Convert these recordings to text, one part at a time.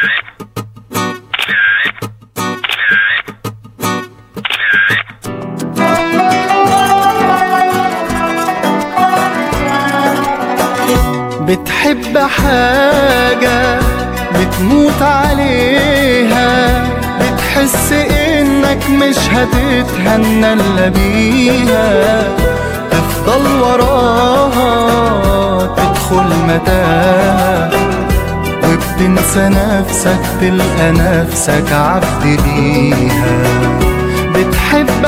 بتحب حاجة بتموت عليها بتحس انك مش هتتهنى الا بيها تفضل وراها تدخل متاهة وبتنسى نفسك تلقى نفسك عبد ليها بتحب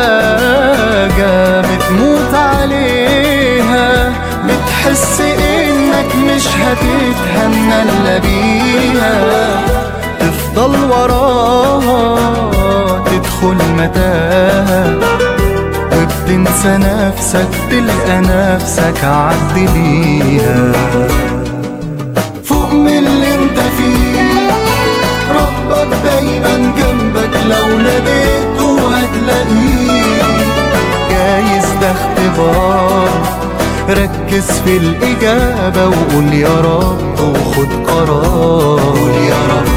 حاجة بتموت عليها بتحس انك مش هتتهنى الا بيها تفضل وراها تدخل متاهة وبتنسى نفسك تلقى نفسك عبد ليها فوق من اللي انت فيه ربك دايما جنبك لو ناديته هتلاقيه جايز ده اختبار ركز في الإجابة وقول يا رب وخد قرار قول يا رب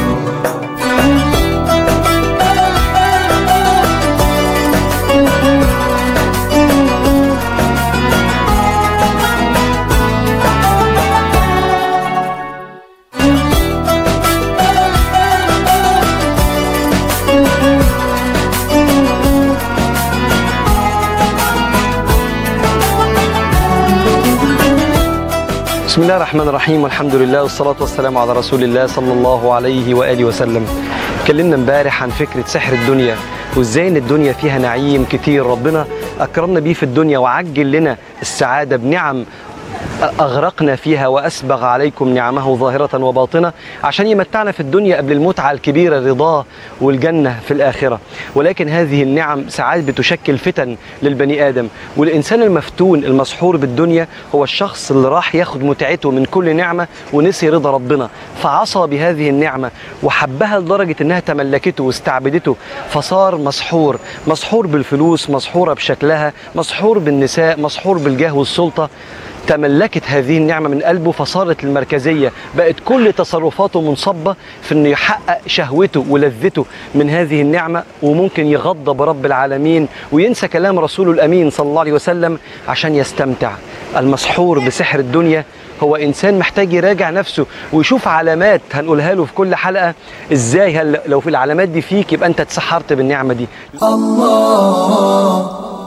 بسم الله الرحمن الرحيم والحمد لله والصلاة والسلام على رسول الله صلى الله عليه وآله وسلم اتكلمنا امبارح عن فكرة سحر الدنيا وازاي ان الدنيا فيها نعيم كتير ربنا اكرمنا بيه في الدنيا وعجل لنا السعادة بنعم أغرقنا فيها وأسبغ عليكم نعمه ظاهرة وباطنة عشان يمتعنا في الدنيا قبل المتعة الكبيرة رضاه والجنة في الآخرة ولكن هذه النعم ساعات بتشكل فتن للبني آدم والإنسان المفتون المسحور بالدنيا هو الشخص اللي راح ياخد متعته من كل نعمة ونسي رضا ربنا فعصى بهذه النعمة وحبها لدرجة إنها تملكته واستعبدته فصار مسحور مسحور بالفلوس مسحورة بشكلها مسحور بالنساء مسحور بالجاه والسلطة تملكت هذه النعمة من قلبه فصارت المركزية بقت كل تصرفاته منصبة في انه يحقق شهوته ولذته من هذه النعمة وممكن يغضب رب العالمين وينسى كلام رسوله الأمين صلى الله عليه وسلم عشان يستمتع المسحور بسحر الدنيا هو إنسان محتاج يراجع نفسه ويشوف علامات هنقولها له في كل حلقة إزاي هل لو في العلامات دي فيك يبقى أنت اتسحرت بالنعمة دي الله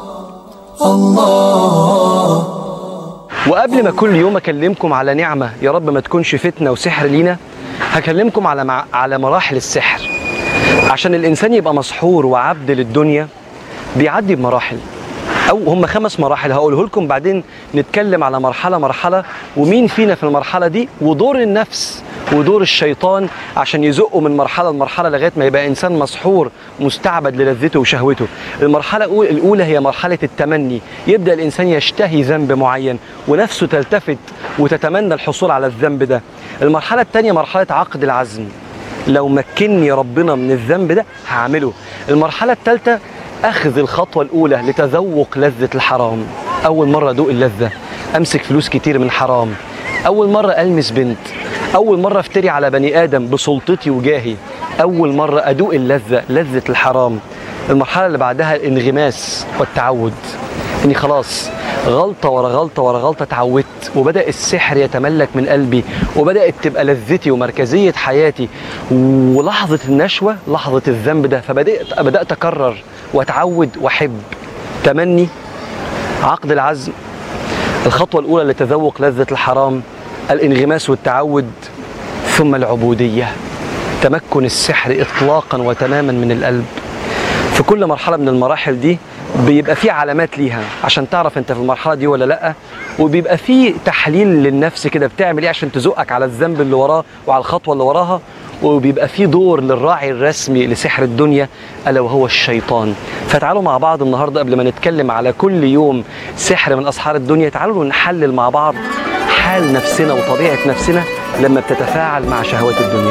الله وقبل ما كل يوم اكلمكم على نعمه يا رب ما تكونش فتنه وسحر لينا هكلمكم على مع... على مراحل السحر عشان الانسان يبقى مسحور وعبد للدنيا بيعدي بمراحل او هم خمس مراحل هقوله لكم بعدين نتكلم على مرحله مرحله ومين فينا في المرحله دي ودور النفس ودور الشيطان عشان يزقه من مرحله لمرحله لغايه ما يبقى انسان مسحور مستعبد للذته وشهوته. المرحله الأولى- الاولى هي مرحله التمني، يبدا الانسان يشتهي ذنب معين ونفسه تلتفت وتتمنى الحصول على الذنب ده. المرحله الثانيه مرحله عقد العزم. لو مكنني ربنا من الذنب ده هعمله. المرحله الثالثه اخذ الخطوه الاولى لتذوق لذه الحرام. اول مره ادوق اللذه، امسك فلوس كتير من حرام. اول مره المس بنت. أول مرة أفتري على بني آدم بسلطتي وجاهي أول مرة أدوق اللذة لذة الحرام المرحلة اللي بعدها الانغماس والتعود إني خلاص غلطة ورا غلطة ورا غلطة اتعودت وبدأ السحر يتملك من قلبي وبدأت تبقى لذتي ومركزية حياتي ولحظة النشوة لحظة الذنب ده فبدأت بدأت أكرر وأتعود وأحب تمني عقد العزم الخطوة الأولى لتذوق لذة الحرام الانغماس والتعود ثم العبودية تمكن السحر إطلاقا وتماما من القلب في كل مرحلة من المراحل دي بيبقى في علامات ليها عشان تعرف انت في المرحلة دي ولا لأ وبيبقى في تحليل للنفس كده بتعمل ايه عشان تزقك على الذنب اللي وراه وعلى الخطوة اللي وراها وبيبقى في دور للراعي الرسمي لسحر الدنيا الا وهو الشيطان فتعالوا مع بعض النهارده قبل ما نتكلم على كل يوم سحر من اسحار الدنيا تعالوا نحلل مع بعض حال نفسنا وطبيعه نفسنا لما بتتفاعل مع شهوات الدنيا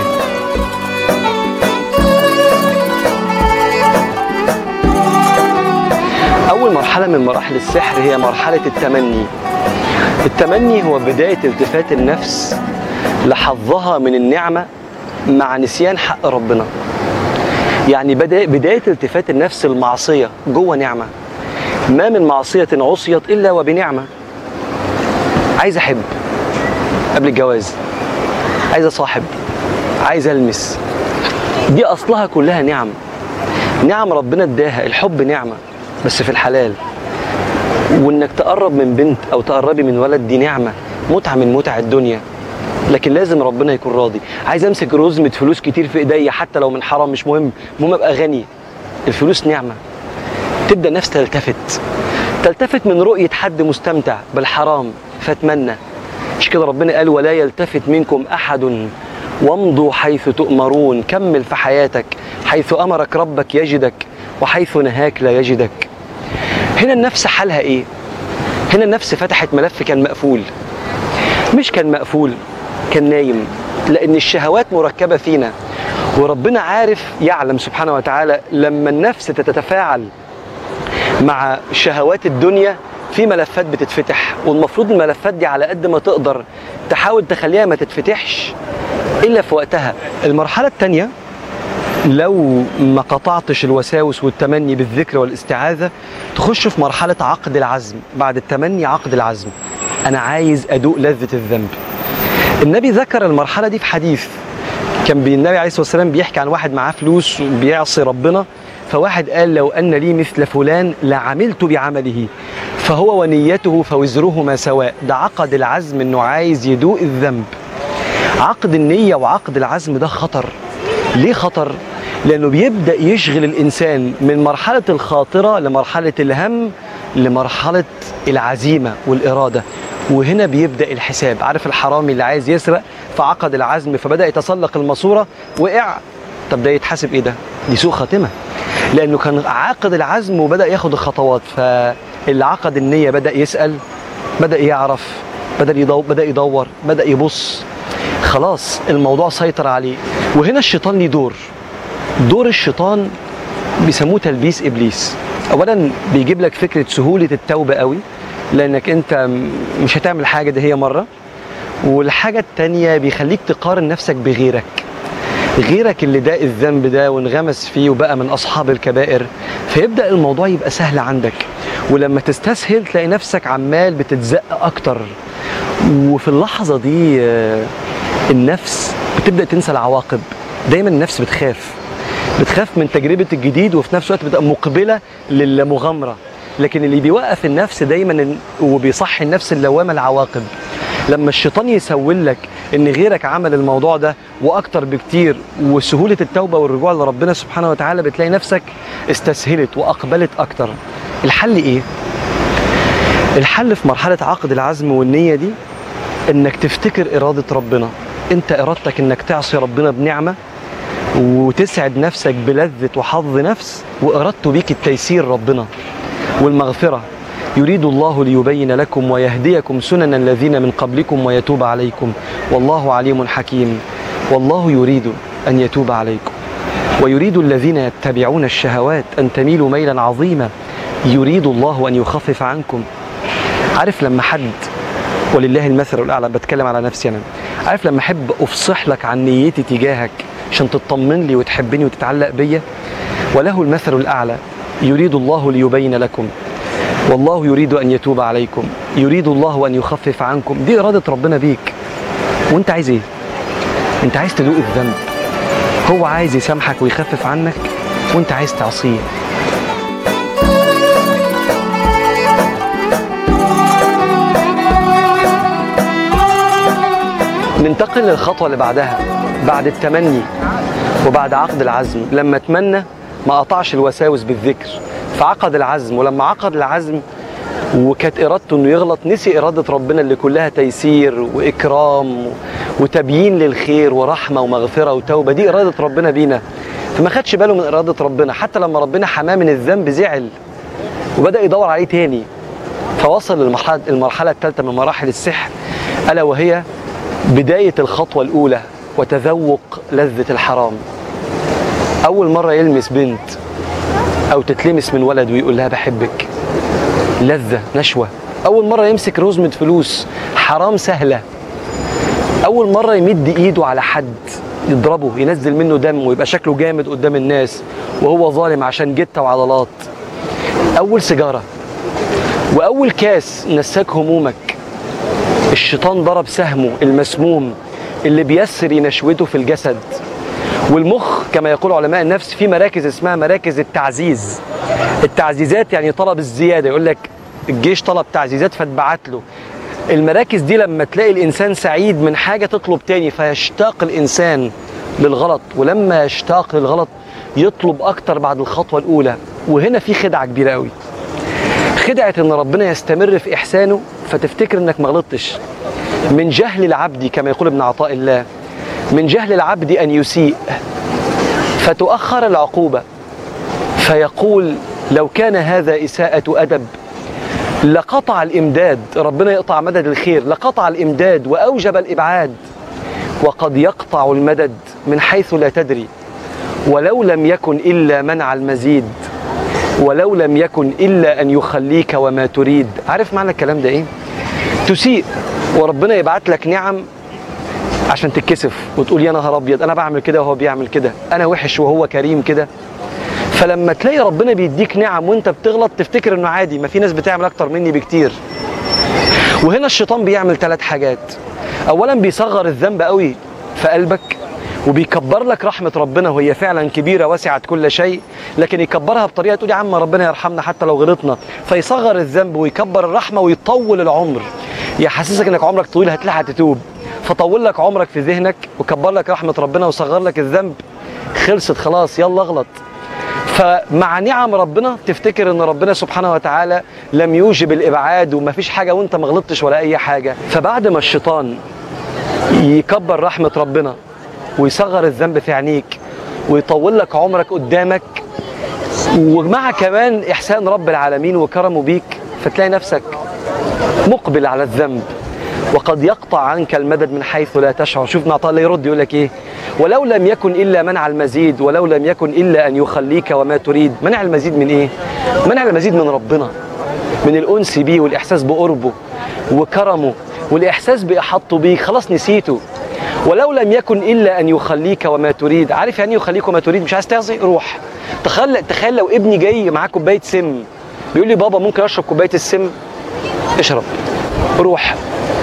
أول مرحلة من مراحل السحر هي مرحلة التمني. التمني هو بداية التفات النفس لحظها من النعمة مع نسيان حق ربنا يعني بدا بداية التفات النفس المعصية جوه نعمة ما من معصية عصيت إلا وبنعمة عايز أحب قبل الجواز عايز أصاحب عايز ألمس دي أصلها كلها نعم نعم ربنا اداها الحب نعمة بس في الحلال وإنك تقرب من بنت أو تقربي من ولد دي نعمة متعة من متع الدنيا لكن لازم ربنا يكون راضي عايز امسك رزمة فلوس كتير في ايديا حتى لو من حرام مش مهم المهم ابقى غني الفلوس نعمة تبدا نفس تلتفت تلتفت من رؤية حد مستمتع بالحرام فاتمنى مش كده ربنا قال ولا يلتفت منكم احد وامضوا حيث تؤمرون كمل في حياتك حيث امرك ربك يجدك وحيث نهاك لا يجدك هنا النفس حالها ايه هنا النفس فتحت ملف كان مقفول مش كان مقفول كان نايم لان الشهوات مركبه فينا وربنا عارف يعلم سبحانه وتعالى لما النفس تتفاعل مع شهوات الدنيا في ملفات بتتفتح والمفروض الملفات دي على قد ما تقدر تحاول تخليها ما تتفتحش الا في وقتها المرحله الثانيه لو ما قطعتش الوساوس والتمني بالذكر والاستعاذه تخش في مرحله عقد العزم بعد التمني عقد العزم انا عايز ادوق لذه الذنب النبي ذكر المرحله دي في حديث كان بي- النبي عليه الصلاه والسلام بيحكي عن واحد معاه فلوس بيعصي ربنا فواحد قال لو ان لي مثل فلان لعملت بعمله فهو ونيته فوزرهما سواء ده عقد العزم انه عايز يدوق الذنب عقد النية وعقد العزم ده خطر ليه خطر؟ لأنه بيبدأ يشغل الإنسان من مرحلة الخاطرة لمرحلة الهم لمرحلة العزيمة والإرادة وهنا بيبدأ الحساب عارف الحرامي اللي عايز يسرق فعقد العزم فبدأ يتسلق الماسورة وقع طب ده يتحاسب إيه ده؟ دي سوء خاتمة لأنه كان عاقد العزم وبدأ ياخد الخطوات فاللي عقد النية بدأ يسأل بدأ يعرف بدأ يدور بدأ يدور بدأ يبص خلاص الموضوع سيطر عليه وهنا الشيطان ليه دور دور الشيطان بيسموه تلبيس ابليس اولا بيجيب لك فكره سهوله التوبه قوي لانك انت م- مش هتعمل حاجه دي هي مره والحاجه التانية بيخليك تقارن نفسك بغيرك غيرك اللي داق الذنب ده وانغمس فيه وبقى من اصحاب الكبائر فيبدا الموضوع يبقى سهل عندك ولما تستسهل تلاقي نفسك عمال بتتزق اكتر وفي اللحظه دي آه، النفس بتبدا تنسى العواقب دايما النفس بتخاف بتخاف من تجربه الجديد وفي نفس الوقت بتبقى مقبله للمغامره لكن اللي بيوقف النفس دايما إن- وبيصحي النفس اللوامه العواقب لما الشيطان يسول لك ان غيرك عمل الموضوع ده واكتر بكتير وسهوله التوبه والرجوع لربنا سبحانه وتعالى بتلاقي نفسك استسهلت واقبلت اكتر الحل ايه الحل في مرحله عقد العزم والنيه دي انك تفتكر اراده ربنا انت ارادتك انك تعصي ربنا بنعمه وتسعد نفسك بلذة وحظ نفس وإرادته بيك التيسير ربنا والمغفرة يريد الله ليبين لكم ويهديكم سنن الذين من قبلكم ويتوب عليكم والله عليم حكيم والله يريد أن يتوب عليكم ويريد الذين يتبعون الشهوات أن تميلوا ميلا عظيما يريد الله أن يخفف عنكم عارف لما حد ولله المثل الاعلى بتكلم على نفسي انا عارف لما احب افصح لك عن نيتي تجاهك عشان تطمن لي وتحبني وتتعلق بيا وله المثل الاعلى يريد الله ليبين لكم والله يريد ان يتوب عليكم يريد الله ان يخفف عنكم دي اراده ربنا بيك وانت عايز ايه انت عايز تدوق الذنب هو عايز يسامحك ويخفف عنك وانت عايز تعصيه ننتقل للخطوة اللي بعدها بعد التمني وبعد عقد العزم لما اتمنى ما قطعش الوساوس بالذكر فعقد العزم ولما عقد العزم وكانت ارادته انه يغلط نسي اراده ربنا اللي كلها تيسير واكرام وتبيين للخير ورحمه ومغفره وتوبه دي اراده ربنا بينا فما خدش باله من اراده ربنا حتى لما ربنا حماه من الذنب زعل وبدا يدور عليه تاني فوصل للمرحله المرحله الثالثه من مراحل السحر الا وهي بدايه الخطوه الاولى وتذوق لذه الحرام اول مره يلمس بنت او تتلمس من ولد ويقول لها بحبك لذة نشوة أول مرة يمسك رزمة فلوس حرام سهلة أول مرة يمد إيده على حد يضربه ينزل منه دم ويبقى شكله جامد قدام الناس وهو ظالم عشان جته وعضلات اول سيجاره واول كاس نساك همومك الشيطان ضرب سهمه المسموم اللي بيسري نشوته في الجسد والمخ كما يقول علماء النفس في مراكز اسمها مراكز التعزيز التعزيزات يعني طلب الزياده يقول لك الجيش طلب تعزيزات فاتبعت له المراكز دي لما تلاقي الانسان سعيد من حاجه تطلب تاني فيشتاق الانسان للغلط ولما يشتاق للغلط يطلب اكتر بعد الخطوه الاولى وهنا في خدعه كبيره قوي خدعه ان ربنا يستمر في احسانه فتفتكر انك ما غلطتش من جهل العبد كما يقول ابن عطاء الله من جهل العبد ان يسيء فتؤخر العقوبه فيقول لو كان هذا اساءه ادب لقطع الامداد ربنا يقطع مدد الخير لقطع الامداد واوجب الابعاد وقد يقطع المدد من حيث لا تدري ولو لم يكن الا منع المزيد ولو لم يكن الا ان يخليك وما تريد عارف معنى الكلام ده ايه تسيء وربنا يبعت لك نعم عشان تتكسف وتقول يا نهار ابيض انا بعمل كده وهو بيعمل كده انا وحش وهو كريم كده فلما تلاقي ربنا بيديك نعم وانت بتغلط تفتكر انه عادي ما في ناس بتعمل اكتر مني بكتير وهنا الشيطان بيعمل ثلاث حاجات اولا بيصغر الذنب قوي في قلبك وبيكبر لك رحمة ربنا وهي فعلا كبيرة وسعت كل شيء لكن يكبرها بطريقة تقول يا عم ربنا يرحمنا حتى لو غلطنا فيصغر الذنب ويكبر الرحمة ويطول العمر يحسسك انك عمرك طويل هتلحق تتوب فطول لك عمرك في ذهنك وكبر لك رحمة ربنا وصغر لك الذنب خلصت خلاص يلا اغلط فمع نعم ربنا تفتكر ان ربنا سبحانه وتعالى لم يوجب الابعاد ومفيش حاجه وانت ما غلطتش ولا اي حاجه فبعد ما الشيطان يكبر رحمه ربنا ويصغر الذنب في عينيك ويطول لك عمرك قدامك ومع كمان احسان رب العالمين وكرمه بيك فتلاقي نفسك مقبل على الذنب وقد يقطع عنك المدد من حيث لا تشعر شوف نعطاه الله يرد يقول لك ايه ولو لم يكن الا منع المزيد ولو لم يكن الا ان يخليك وما تريد منع المزيد من ايه منع المزيد من ربنا من الانس بيه والاحساس بقربه وكرمه والاحساس باحاطته بيك خلاص نسيته ولو لم يكن الا ان يخليك وما تريد عارف يعني إيه يخليك وما تريد مش عايز تعصي روح تخيل تخيل لو ابني جاي معاه كوبايه سم بيقول لي بابا ممكن اشرب كوبايه السم اشرب روح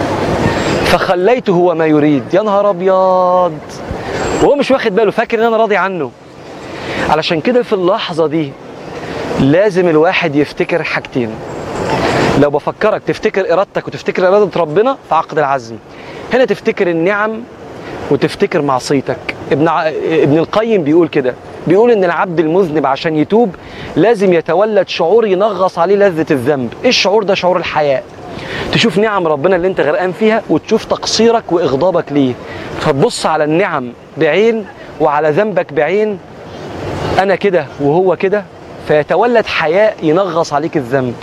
فخليته وما يريد يا نهار ابيض وهو مش واخد باله فاكر ان انا راضي عنه علشان كده في اللحظه دي لازم الواحد يفتكر حاجتين لو بفكرك تفتكر ارادتك وتفتكر اراده ربنا في عقد العزم هنا تفتكر النعم وتفتكر معصيتك ابن ع... ابن القيم بيقول كده بيقول ان العبد المذنب عشان يتوب لازم يتولد شعور ينغص عليه لذة الذنب ايه الشعور ده شعور الحياء تشوف نعم ربنا اللي انت غرقان فيها وتشوف تقصيرك واغضابك ليه فتبص على النعم بعين وعلى ذنبك بعين انا كده وهو كده فيتولد حياء ينغص عليك الذنب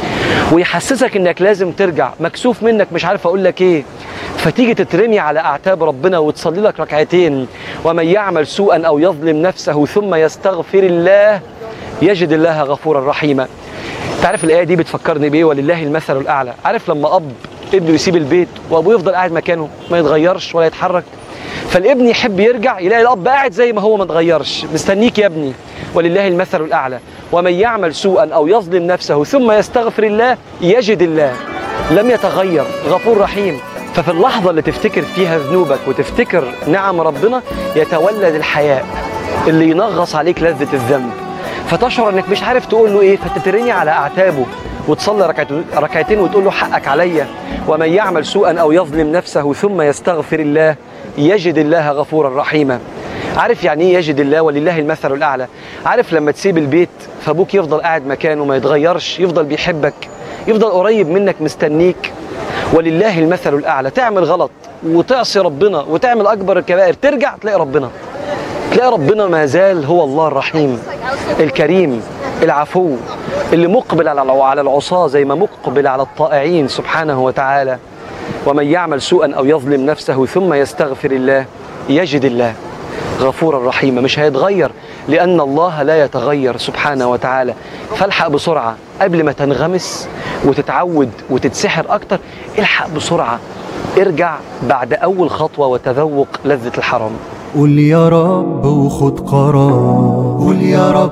ويحسسك انك لازم ترجع مكسوف منك مش عارف اقول لك ايه فتيجي تترمي على اعتاب ربنا وتصلي لك ركعتين ومن يعمل سوءا او يظلم نفسه ثم يستغفر الله يجد الله غفورا رحيما تعرف الايه دي بتفكرني بايه ولله المثل الاعلى عارف لما اب ابنه يسيب البيت وابوه يفضل قاعد مكانه ما يتغيرش ولا يتحرك فالابن يحب يرجع يلاقي الاب قاعد زي ما هو ما اتغيرش مستنيك يا ابني ولله المثل الاعلى ومن يعمل سوءا او يظلم نفسه ثم يستغفر الله يجد الله لم يتغير غفور رحيم ففي اللحظه اللي تفتكر فيها ذنوبك وتفتكر نعم ربنا يتولد الحياء اللي ينغص عليك لذه الذنب فتشعر انك مش عارف تقول له ايه فتترني على اعتابه وتصلي ركعتين ركعتين وتقول له حقك عليا ومن يعمل سوءا او يظلم نفسه ثم يستغفر الله يجد الله غفورا رحيما عارف يعني ايه يجد الله ولله المثل الاعلى عارف لما تسيب البيت فابوك يفضل قاعد مكانه ما يتغيرش يفضل بيحبك يفضل قريب منك مستنيك ولله المثل الاعلى تعمل غلط وتعصي ربنا وتعمل اكبر الكبائر ترجع تلاقي ربنا تلاقي ربنا ما زال هو الله الرحيم الكريم العفو اللي مقبل على على العصاة زي ما مقبل على الطائعين سبحانه وتعالى ومن يعمل سوءا او يظلم نفسه ثم يستغفر الله يجد الله غفورا رحيما مش هيتغير لان الله لا يتغير سبحانه وتعالى فالحق بسرعه قبل ما تنغمس وتتعود وتتسحر اكتر الحق بسرعه ارجع بعد اول خطوه وتذوق لذه الحرام قول يا رب وخد قرار قول يا رب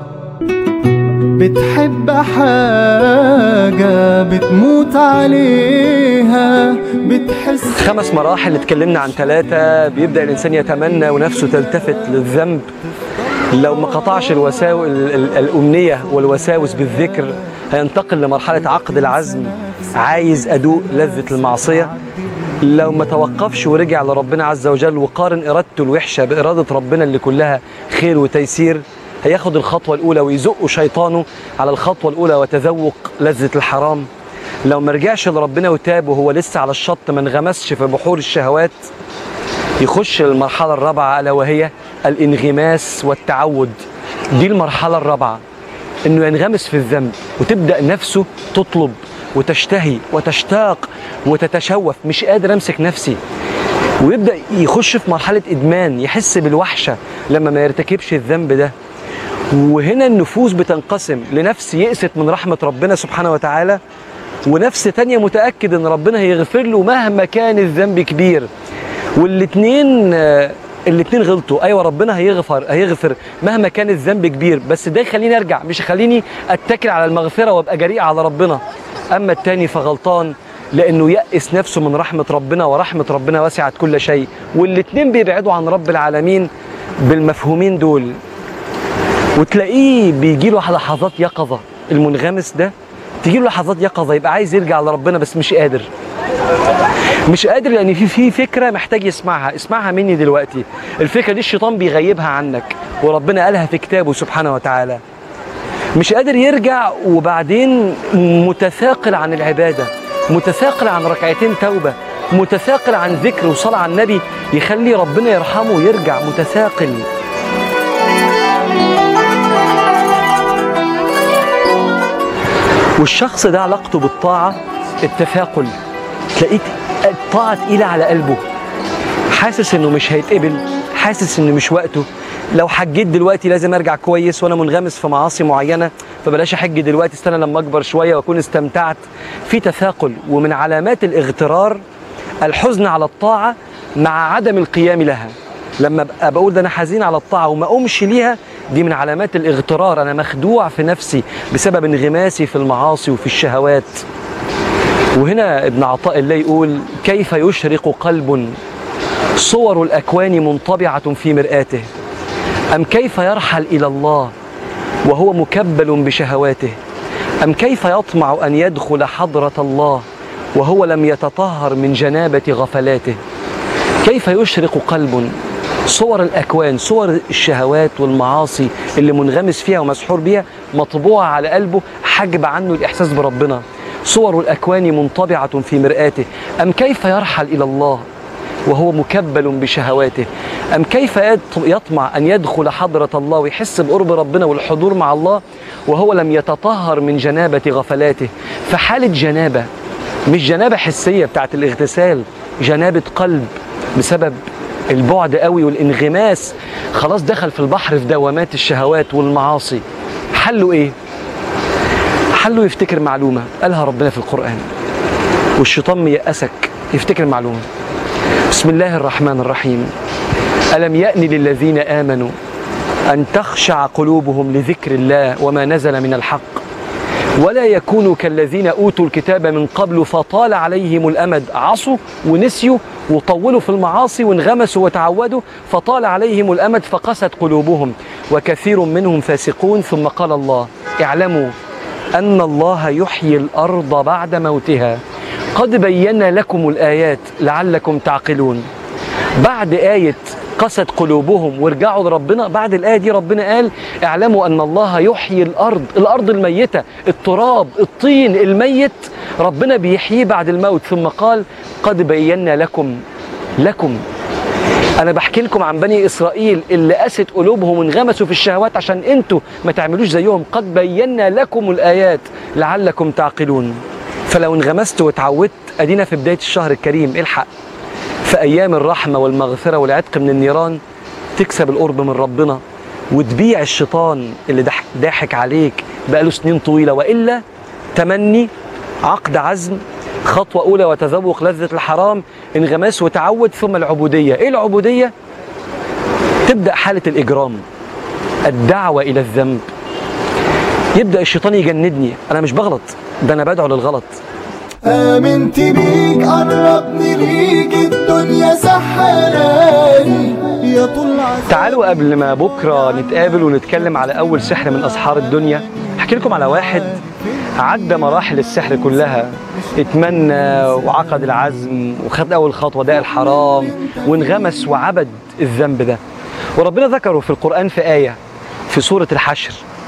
بتحب حاجة بتموت عليها بتحس خمس مراحل اتكلمنا عن ثلاثة بيبدأ الإنسان يتمنى ونفسه تلتفت للذنب لو ما قطعش الوساوس الأمنية والوساوس بالذكر هينتقل لمرحلة عقد العزم عايز أدوق لذة المعصية لو ما توقفش ورجع لربنا عز وجل وقارن إرادته الوحشة بإرادة ربنا اللي كلها خير وتيسير هياخد الخطوة الأولى ويزق شيطانه على الخطوة الأولى وتذوق لذة الحرام لو ما رجعش لربنا وتاب وهو لسه على الشط ما انغمسش في بحور الشهوات يخش المرحلة الرابعة ألا وهي الانغماس والتعود دي المرحلة الرابعة انه ينغمس في الذنب وتبدأ نفسه تطلب وتشتهي وتشتاق وتتشوف مش قادر امسك نفسي ويبدأ يخش في مرحلة إدمان يحس بالوحشة لما ما يرتكبش الذنب ده وهنا النفوس بتنقسم لنفس يئست من رحمة ربنا سبحانه وتعالى ونفس تانية متأكد ان ربنا هيغفر له مهما كان الذنب كبير والاتنين آه، الاتنين غلطوا ايوه ربنا هيغفر هيغفر مهما كان الذنب كبير بس ده يخليني ارجع مش يخليني اتكل على المغفره وابقى جريء على ربنا اما التاني فغلطان لانه يأس نفسه من رحمه ربنا ورحمه ربنا وسعت كل شيء والاتنين بيبعدوا عن رب العالمين بالمفهومين دول وتلاقيه بيجي له لحظات يقظه المنغمس ده تجي له لحظات يقظه يبقى عايز يرجع لربنا بس مش قادر مش قادر لان في في فكره محتاج يسمعها اسمعها مني دلوقتي الفكره دي الشيطان بيغيبها عنك وربنا قالها في كتابه سبحانه وتعالى مش قادر يرجع وبعدين متثاقل عن العباده متثاقل عن ركعتين توبه متثاقل عن ذكر وصلاه على النبي يخلي ربنا يرحمه ويرجع متثاقل والشخص ده علاقته بالطاعة التثاقل تلاقيك الطاعة تقيلة على قلبه حاسس انه مش هيتقبل حاسس انه مش وقته لو حجيت دلوقتي لازم ارجع كويس وانا منغمس في معاصي معينة فبلاش احج دلوقتي استنى لما اكبر شوية واكون استمتعت في تثاقل ومن علامات الاغترار الحزن على الطاعة مع عدم القيام لها لما ابقى بقول ده انا حزين على الطاعه وما اقومش ليها دي من علامات الاغترار انا مخدوع في نفسي بسبب انغماسي في المعاصي وفي الشهوات وهنا ابن عطاء الله يقول كيف يشرق قلب صور الاكوان منطبعه في مرآته ام كيف يرحل الى الله وهو مكبل بشهواته ام كيف يطمع ان يدخل حضره الله وهو لم يتطهر من جنابه غفلاته كيف يشرق قلب صور الأكوان صور الشهوات والمعاصي اللي منغمس فيها ومسحور بيها مطبوعة على قلبه حجب عنه الإحساس بربنا صور الأكوان منطبعة في مرآته أم كيف يرحل إلى الله وهو مكبل بشهواته أم كيف يطمع أن يدخل حضرة الله ويحس بقرب ربنا والحضور مع الله وهو لم يتطهر من جنابة غفلاته فحالة جنابة مش جنابة حسية بتاعت الاغتسال جنابة قلب بسبب البعد قوي والانغماس خلاص دخل في البحر في دوامات الشهوات والمعاصي حله ايه حله يفتكر معلومه قالها ربنا في القران والشيطان ميأسك يفتكر معلومه بسم الله الرحمن الرحيم ألم يأن للذين آمنوا أن تخشع قلوبهم لذكر الله وما نزل من الحق ولا يكونوا كالذين أوتوا الكتاب من قبل فطال عليهم الأمد عصوا ونسيوا وطولوا في المعاصي وانغمسوا وتعودوا فطال عليهم الأمد فقست قلوبهم وكثير منهم فاسقون ثم قال الله اعلموا أن الله يحيي الأرض بعد موتها قد بينا لكم الآيات لعلكم تعقلون بعد آية قست قلوبهم ورجعوا لربنا بعد الآية دي ربنا قال اعلموا أن الله يحيي الأرض الأرض الميتة التراب الطين الميت ربنا بيحييه بعد الموت ثم قال قد بينا لكم لكم انا بحكي لكم عن بني اسرائيل اللي قست قلوبهم وانغمسوا في الشهوات عشان انتوا ما تعملوش زيهم قد بينا لكم الايات لعلكم تعقلون فلو انغمست واتعودت ادينا في بدايه الشهر الكريم الحق في ايام الرحمه والمغفره والعتق من النيران تكسب القرب من ربنا وتبيع الشيطان اللي ضحك- ضاحك عليك بقاله سنين طويله والا تمني عقد عزم خطوة أولى وتذوق لذة الحرام انغماس وتعود ثم العبودية إيه العبودية؟ تبدا حاله الاجرام الدعوه الى الذنب يبدا الشيطان يجندني انا مش بغلط ده انا بدعو للغلط آمنت بيك قربني ليك الدنيا سحراني يا طول عسى تعالوا قبل ما بكره نتقابل ونتكلم على اول سحر من اسحار الدنيا احكي لكم على واحد عدى مراحل السحر كلها اتمنى وعقد العزم وخد اول خطوه ده الحرام وانغمس وعبد الذنب ده وربنا ذكره في القران في ايه في سوره الحشر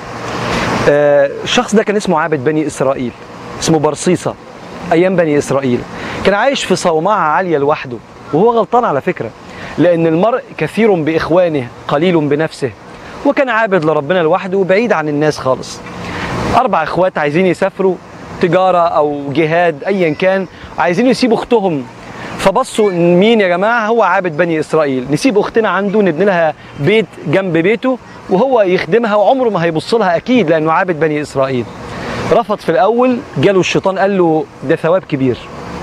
آه، الشخص ده كان اسمه عابد بني اسرائيل اسمه برصيصه ايام بني اسرائيل كان عايش في صومعه عاليه لوحده وهو غلطان على فكره لان المرء كثير باخوانه قليل بنفسه وكان عابد لربنا لوحده وبعيد عن الناس خالص اربع اخوات عايزين يسافروا تجاره او جهاد ايا كان عايزين يسيبوا اختهم فبصوا إن مين يا جماعه هو عابد بني اسرائيل نسيب اختنا عنده نبني لها بيت جنب بيته وهو يخدمها وعمره ما هيبص لها اكيد لانه عابد بني اسرائيل رفض في الاول جاله الشيطان قال له ده ثواب كبير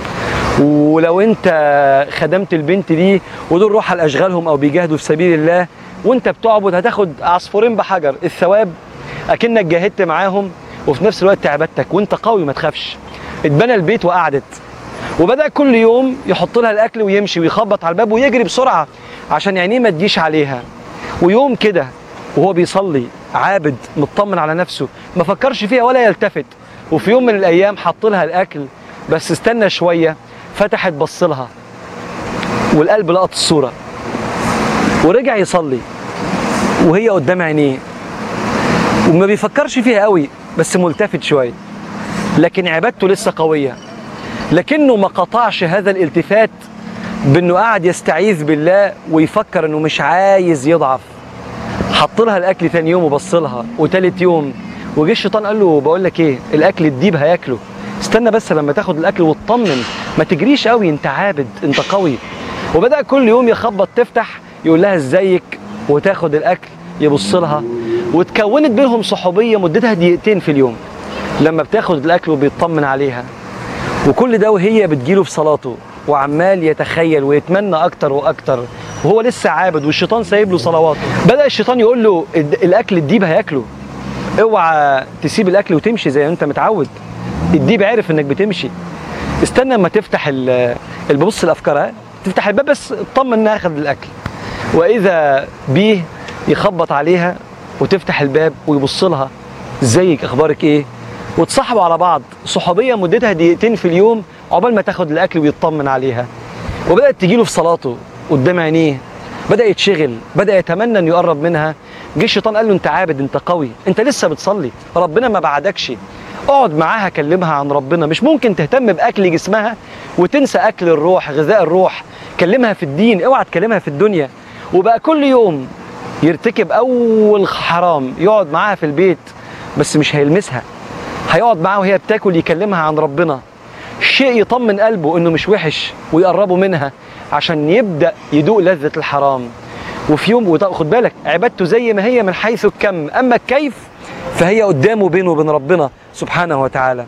ولو انت خدمت البنت دي ودول روح على اشغالهم او بيجاهدوا في سبيل الله وانت بتعبد هتاخد عصفورين بحجر الثواب اكنك جاهدت معاهم وفي نفس الوقت عبادتك وانت قوي ما تخافش اتبنى البيت وقعدت وبدا كل يوم يحط لها الاكل ويمشي ويخبط على الباب ويجري بسرعه عشان عينيه ما تجيش عليها ويوم كده وهو بيصلي عابد مطمن على نفسه ما فكرش فيها ولا يلتفت وفي يوم من الايام حط لها الاكل بس استنى شويه فتحت بص لها والقلب لقط الصوره ورجع يصلي وهي قدام عينيه وما بيفكرش فيها قوي بس ملتفت شويه لكن عبادته لسه قويه لكنه ما قطعش هذا الالتفات بانه قاعد يستعيذ بالله ويفكر انه مش عايز يضعف حط لها الاكل ثاني يوم وبص لها وتالت يوم وجه الشيطان قال له بقول لك ايه الاكل الديب هياكله استنى بس لما تاخد الاكل وتطمن ما تجريش قوي انت عابد انت قوي وبدا كل يوم يخبط تفتح يقول لها ازيك وتاخد الاكل يبص لها وتكونت بينهم صحوبيه مدتها دقيقتين في اليوم لما بتاخد الاكل وبيطمن عليها وكل ده وهي بتجيله في صلاته وعمال يتخيل ويتمنى اكتر واكتر وهو لسه عابد والشيطان سايب له صلواته بدا الشيطان يقول له "الد- الاكل الديب هياكله اوعى تسيب الاكل وتمشي زي ما انت متعود الديب عرف انك بتمشي استنى اما تفتح ال- اللي ببص الافكار ها؟ تفتح الباب بس اطمن انها اخذ الاكل واذا بيه يخبط عليها وتفتح الباب ويبص لها ازيك اخبارك ايه وتصاحبوا على بعض صحوبيه مدتها دقيقتين في اليوم عقبال ما تاخد الاكل ويطمن عليها وبدات تجيله في صلاته قدام عينيه بدا يتشغل بدا يتمنى انه يقرب منها جه الشيطان قال له انت عابد انت قوي انت لسه بتصلي ربنا ما بعدكش اقعد معاها كلمها عن ربنا مش ممكن تهتم باكل جسمها وتنسى اكل الروح غذاء الروح كلمها في الدين اوعى تكلمها في الدنيا وبقى كل يوم يرتكب اول حرام يقعد معاها في البيت بس مش هيلمسها هيقعد معاها وهي بتاكل يكلمها عن ربنا شيء يطمن قلبه انه مش وحش ويقربه منها عشان يبدا يدوق لذه الحرام وفي يوم وط- خد بالك عبادته زي ما هي من حيث الكم اما الكيف فهي قدامه بينه وبين ربنا سبحانه وتعالى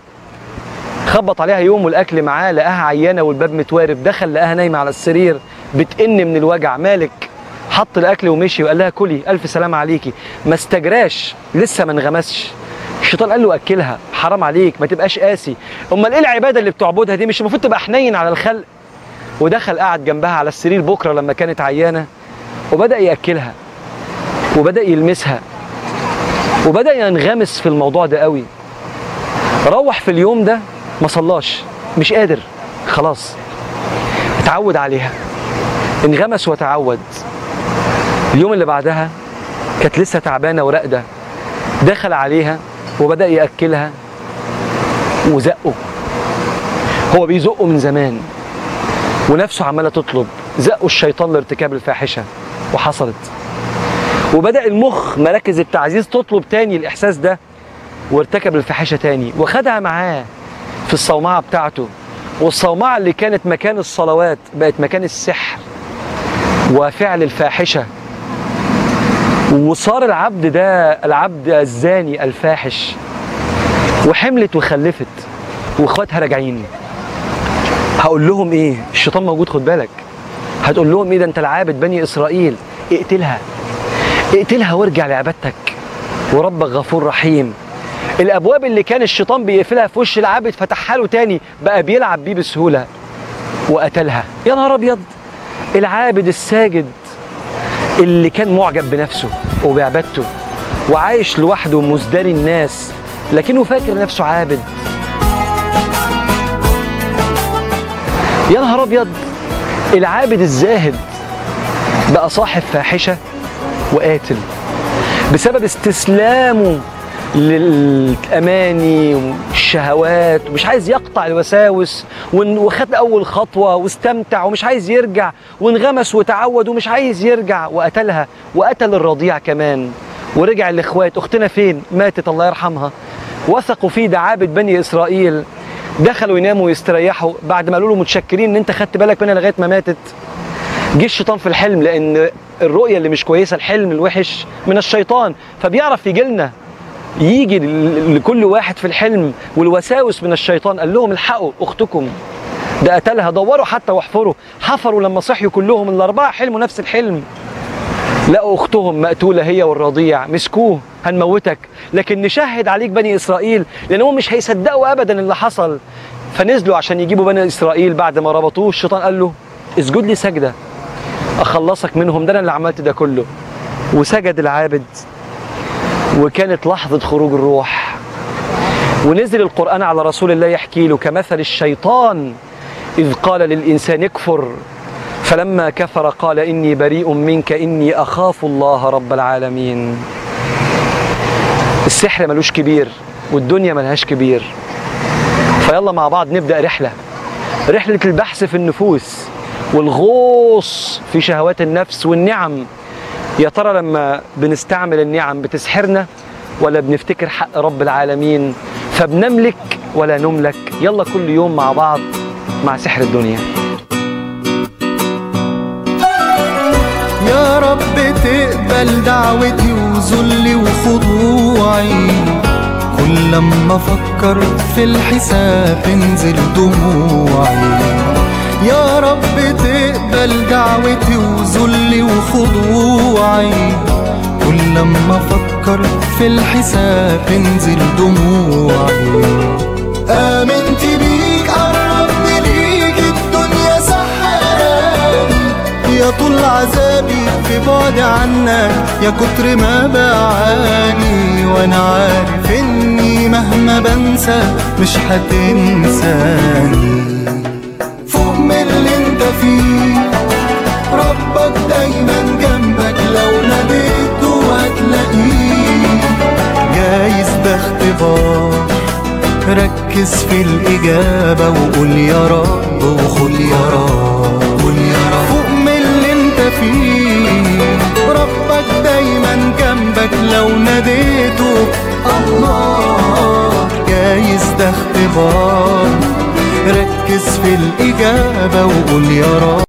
خبط عليها يوم والاكل معاه لقاها عيانه والباب متوارب دخل لقاها نايمه على السرير بتئن من الوجع مالك حط الاكل ومشي وقال لها كلي الف سلامه عليكي ما استجراش لسه ما انغمسش الشيطان قال له اكلها حرام عليك ما تبقاش قاسي امال ايه العباده اللي بتعبدها دي مش المفروض تبقى حنين على الخلق ودخل قعد جنبها على السرير بكره لما كانت عيانه وبدا ياكلها وبدا يلمسها وبدا ينغمس في الموضوع ده قوي روح في اليوم ده ما صلاش مش قادر خلاص اتعود عليها انغمس وتعود اليوم اللي بعدها كانت لسه تعبانه وراقده دخل عليها وبدا ياكلها وزقه هو بيزقه من زمان ونفسه عماله تطلب زقه الشيطان لارتكاب الفاحشه وحصلت وبدا المخ مراكز التعزيز تطلب تاني الاحساس ده وارتكب الفاحشه تاني وخدها معاه في الصومعه بتاعته والصومعه اللي كانت مكان الصلوات بقت مكان السحر وفعل الفاحشه وصار العبد ده العبد الزاني الفاحش وحملت وخلفت واخواتها راجعين هقول لهم ايه الشيطان موجود خد بالك هتقول لهم ايه ده انت العابد بني اسرائيل اقتلها اقتلها وارجع لعبادتك وربك غفور رحيم الابواب اللي كان الشيطان بيقفلها في وش العابد فتحها له تاني بقى بيلعب بيه بسهوله وقتلها يا نهار ابيض العابد الساجد اللي كان معجب بنفسه وبعبادته وعايش لوحده مزدري الناس لكنه فاكر نفسه عابد يا نهار ابيض العابد الزاهد بقى صاحب فاحشه وقاتل بسبب استسلامه للاماني والشهوات ومش عايز يقطع الوساوس وإن- وخد اول خطوه واستمتع ومش عايز يرجع وانغمس وتعود ومش عايز يرجع وقتلها وقتل الرضيع كمان ورجع الاخوات اختنا فين ماتت الله يرحمها وثقوا فيه ده عابد بني اسرائيل دخلوا يناموا ويستريحوا بعد ما قالوا له متشكرين ان انت خدت بالك منها لغايه ما ماتت جه الشيطان في الحلم لان الرؤيه اللي مش كويسه الحلم الوحش من الشيطان فبيعرف يجي لنا يجي ل- لكل واحد في الحلم والوساوس من الشيطان قال لهم الحقوا اختكم ده قتلها دوروا حتى واحفروا حفروا لما صحيوا كلهم الاربعه حلموا نفس الحلم لقوا اختهم مقتوله هي والرضيع مسكوه هنموتك لكن نشهد عليك بني اسرائيل لانهم مش هيصدقوا ابدا اللي حصل فنزلوا عشان يجيبوا بني اسرائيل بعد ما ربطوه الشيطان قال له اسجد لي سجده اخلصك منهم ده انا اللي عملت ده كله وسجد العابد وكانت لحظه خروج الروح ونزل القران على رسول الله يحكي له كمثل الشيطان اذ قال للانسان اكفر فلما كفر قال اني بريء منك اني اخاف الله رب العالمين السحر ملوش كبير والدنيا ملهاش كبير فيلا مع بعض نبدا رحله رحله البحث في النفوس والغوص في شهوات النفس والنعم يا ترى لما بنستعمل النعم بتسحرنا ولا بنفتكر حق رب العالمين فبنملك ولا نملك يلا كل يوم مع بعض مع سحر الدنيا يا رب تقبل دعوتي وذلي وخضوعي كل لما افكر في الحساب تنزل دموعي يا رب تقبل دعوتي وذلي وخضوعي كل لما افكر في الحساب تنزل دموعي آمنت بيك قربت ليك الدنيا سحراني يا طول عذابي في بعد عنك يا كتر ما بعاني وانا عارف اني مهما بنسى مش هتنساني فوق من اللي انت فيه ربك دايما جنبك لو ناديته هتلاقيه جايز ده اختبار ركز في الإجابة وقول يا رب وخد يا رب قول يا رب فوق من اللي انت فيه ربك دايما جنبك لو ناديته الله جايز ده اختبار ركز في الإجابة وقول يا رب